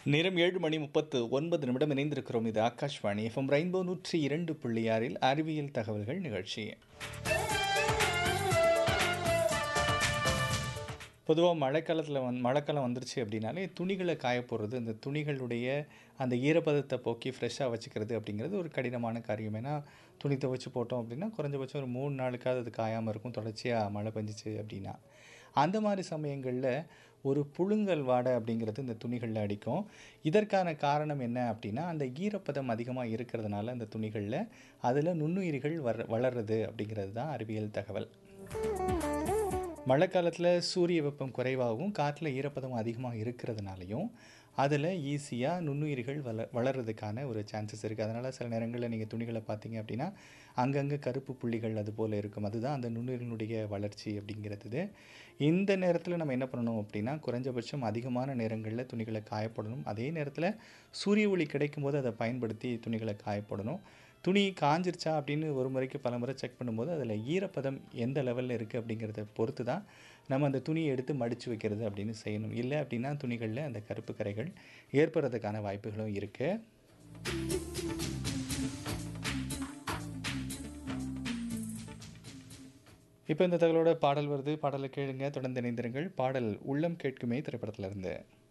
நேரம் ஏழு மணி முப்பத்து ஒன்பது நிமிடம் இணைந்திருக்கிறோம் இது ஆகாஷ்வாணி எஃப்எம் ரெயின்போ நூற்றி இரண்டு புள்ளி ஆறில் அறிவியல் தகவல்கள் நிகழ்ச்சி பொதுவாக மழைக்காலத்தில் வந் மழைக்காலம் வந்துருச்சு அப்படின்னாலே துணிகளை காய போடுறது அந்த துணிகளுடைய அந்த ஈரப்பதத்தை போக்கி ஃப்ரெஷ்ஷாக வச்சுக்கிறது அப்படிங்கிறது ஒரு கடினமான காரியம் ஏன்னா துணி துவைச்சு போட்டோம் அப்படின்னா குறைஞ்சபட்சம் ஒரு மூணு நாளுக்காவது அது காயாமல் இருக்கும் தொடர்ச்சியாக மழை பெஞ்சிச்சு அப்படின்னா அந்த மாதிரி சமயங்களில் ஒரு புழுங்கல் வாடை அப்படிங்கிறது இந்த துணிகளில் அடிக்கும் இதற்கான காரணம் என்ன அப்படின்னா அந்த ஈரப்பதம் அதிகமாக இருக்கிறதுனால அந்த துணிகளில் அதில் நுண்ணுயிரிகள் வர வளருது அப்படிங்கிறது தான் அறிவியல் தகவல் மழை காலத்தில் சூரிய வெப்பம் குறைவாகவும் காற்றில் ஈரப்பதம் அதிகமாக இருக்கிறதுனாலையும் அதில் ஈஸியாக நுண்ணுயிர்கள் வள வளர்கிறதுக்கான ஒரு சான்சஸ் இருக்குது அதனால் சில நேரங்களில் நீங்கள் துணிகளை பார்த்தீங்க அப்படின்னா அங்கங்கே கருப்பு புள்ளிகள் அது போல் இருக்கும் அதுதான் அந்த நுண்ணுயிரினுடைய வளர்ச்சி அப்படிங்கிறது இந்த நேரத்தில் நம்ம என்ன பண்ணணும் அப்படின்னா குறைஞ்சபட்சம் அதிகமான நேரங்களில் துணிகளை காயப்படணும் அதே நேரத்தில் சூரிய ஒளி கிடைக்கும் போது அதை பயன்படுத்தி துணிகளை காயப்படணும் துணி காஞ்சிருச்சா அப்படின்னு ஒரு முறைக்கு பல முறை செக் பண்ணும்போது அதில் ஈரப்பதம் எந்த லெவலில் இருக்குது அப்படிங்கிறத பொறுத்து தான் நம்ம அந்த துணியை எடுத்து மடித்து வைக்கிறது அப்படின்னு செய்யணும் இல்லை அப்படின்னா துணிகளில் அந்த கருப்பு கரைகள் ஏற்படுறதுக்கான வாய்ப்புகளும் இருக்குது இப்போ இந்த தகவலோட பாடல் வருது பாடலை கேளுங்க தொடர்ந்து இணைந்திருங்கள் பாடல் உள்ளம் கேட்குமே திரைப்படத்திலிருந்து